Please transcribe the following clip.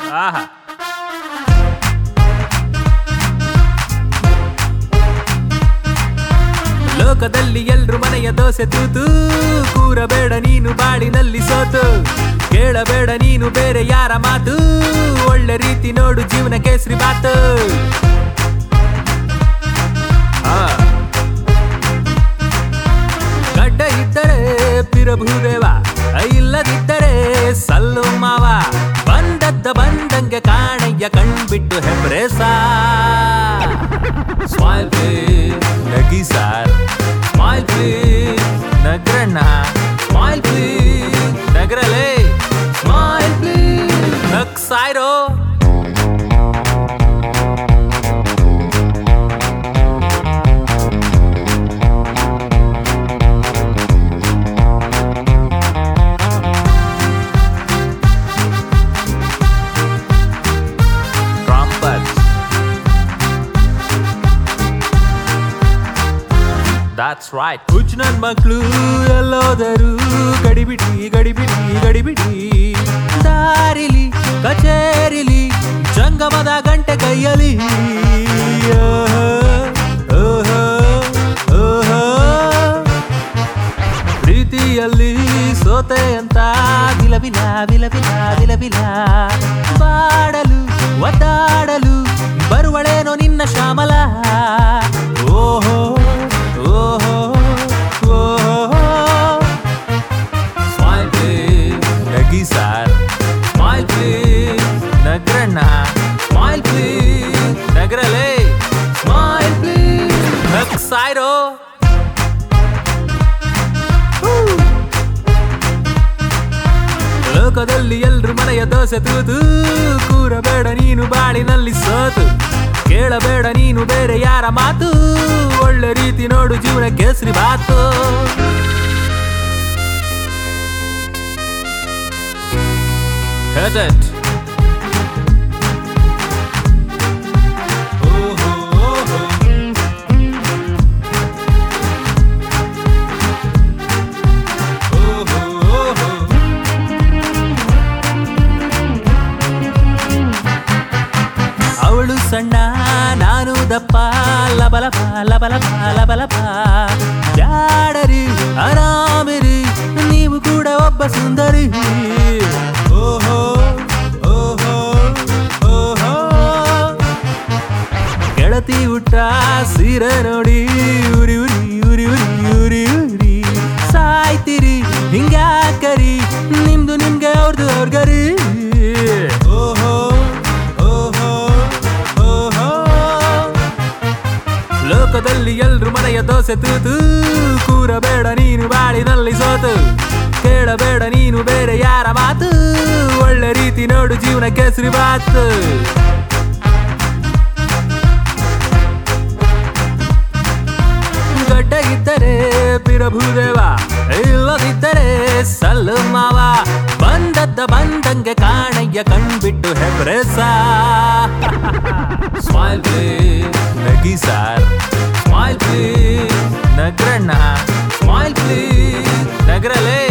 ಆಹಾ ಲೋಕದಲ್ಲಿ ಎಲ್ರು ಮನೆಯ ದೋಸೆ ತೂತು ಕೂರಬೇಡ ನೀನು ಬಾಳಿನಲ್ಲಿ ಸೋತು ಕೇಳಬೇಡ ನೀನು ಬೇರೆ ಯಾರ ಮಾತು ಒಳ್ಳೆ ರೀತಿ ನೋಡು ಜೀವನ ಕೇಸರಿ ಮಾತು ಆ. ಗಡ್ಡ ಇದ್ದರೆ ಪಿರಭೂದೇವ ಇಲ್ಲದಿದ್ದರೆ ಸಲ್ಲು ಮಾವ ಬಂದದ್ದ ಬಂದಂಗೆ ಕಾಣಯ್ಯ ಕಣ್ಬಿಟ್ಟು ಹೆಬ್ರೇಸ ಸ್ಮೈಲ್ ಪ್ಲೀಸ್ ನಗಿ ಸಾರ್ ಸ್ಮೈಲ್ ಪ್ಲೀಸ್ ನಗ್ರಣ್ಣ ಸ್ಮೈಲ್ ಪ್ಲೀಸ್ ನಗ್ರಲೇ ಸ್ಮೈಲ್ ಪ್ಲೀಸ್ ನಗ್ ಸಾಯ್ರೋ trumpet. That's right. ಹುಚ್ಚ ನನ್ ಮಕ್ಳು ಎಲ್ಲೋದರು ಗಡಿಬಿಡಿ ಗಡಿಬಿಡಿ ಗಡಿಬಿಡಿ ದಾರಿಲಿ ಕಚೇರಿಲಿ ಜಂಗಮದ ಗಂಟೆ ಕೈಯಲಿ ಓಹೋ, ಓಹೋ, ಓಹೋ. ಪ್ರೀತಿಯಲ್ಲಿ ಸೋತೆ ಅಂತ ವಿಲವಿಲ ವಿಲವಿಲ ವಿಲವಿಲ ಬಾಡಲು ಒದ್ದಾಡಲು ಬರುವಳೇನೋ ನಿನ್ನ ಶ್ಯಾಮಲ ಓಹೋ ಓಹೋ ಓಹೋ ಸ್ಮೈಲ್ ಪ್ಲೀಸ್ ನಗಿ ಸಾರ್ ಸ್ಮೈಲ್ ಪ್ಲೀಸ್ ನಗ್ರಣ್ಣ ಸ್ಮೈಲ್ ಪ್ಲೀಸ್ ನಗ್ರಲೇ ಸ್ಮೈಲ್ ಪ್ಲೀಸ್ ನಗ್ ಸಾಯ್ರೋ ಲೋಕದಲ್ಲಿ ಎಲ್ರು ಮನೆಯ ದೋಸೆ ತೂತು ಕೂರಬೇಡ ನೀನು ಬಾಳಿನಲ್ಲಿ ಸೋತು ಕೇಳಬೇಡ ನೀನು ಬೇರೆ ಯಾರ ಮಾತು ಒಳ್ಳೆ ರೀತಿ ನೋಡು ಜೀವನ ಕೇಸರಿ ಬಾತು Hit it. ಓಹೋ, ಓಹೋ. ಓಹೋ, ಓಹೋ. ಅವಳು ಸಣ್ಣ ನಾನು ದಪ್ಪ ಲಬಲಬ ಲಬಲಬ ಲಬಲಬ ಜಾಡರಿ ಆರಾಮಿರಿ ನೀವು ಕೂಡ ಒಬ್ಬ ಸುಂದರಿ ಓಹೋ ಓಹೋ ಓಹೋ ಗೆಳತಿ ಊಟ ಸೀರೆ ನೋಡಿ ಉರಿ ಉರಿ ಉರಿ ಉರಿ ಉರಿ ಉರಿ ಸಾಯ್ತಿರಿ ಹಿಂಗ್ಯಾಕರಿ ನಿಮ್ದು ನಿಮ್ಗೆ ಅವ್ರದ್ದು ಅವ್ರಿಗರಿ ಓಹೋ ಓಹೋ ಓಹೋ ಲೋಕದಲ್ಲಿ ಎಲ್ರು ಮನೆಯ ದೋಸೆ ತೂತು ಕೂರಬೇಡ ನೀನು ಬಾಳಿನಲ್ಲಿ ಸೋತು ಕೇಳಬೇಡ ನೀನು ಬೇರೆ ಯಾರ ಮಾತು ಒಳ್ಳೆ ರೀತಿ ನೋಡು ಜೀವನ ಕೇಸರಿ ಬಾತು ಗಡ್ಡ ಇದ್ದರೆ ಪಿರಭೂದೇವ ಇಲ್ಲದಿದ್ದರೆ ಸಲ್ಲು ಮಾವ ಬಂದದ್ದ ಬಂದಂಗೆ ಕಾಣಯ್ಯ ಕಣ್ಬಿಟ್ಟು ಹೆಬ್ರೆಸ ಸ್ಮೈಲ್ ಪ್ಲೀಸ್ ನಗಿ ಸಾರ್ ಸ್ಮೈಲ್ ಪ್ಲೀಸ್ ನಗ್ರಣ್ಣ ಸ್ಮೈಲ್ ಪ್ಲೀಸ್ ನಗ್ರಲೇ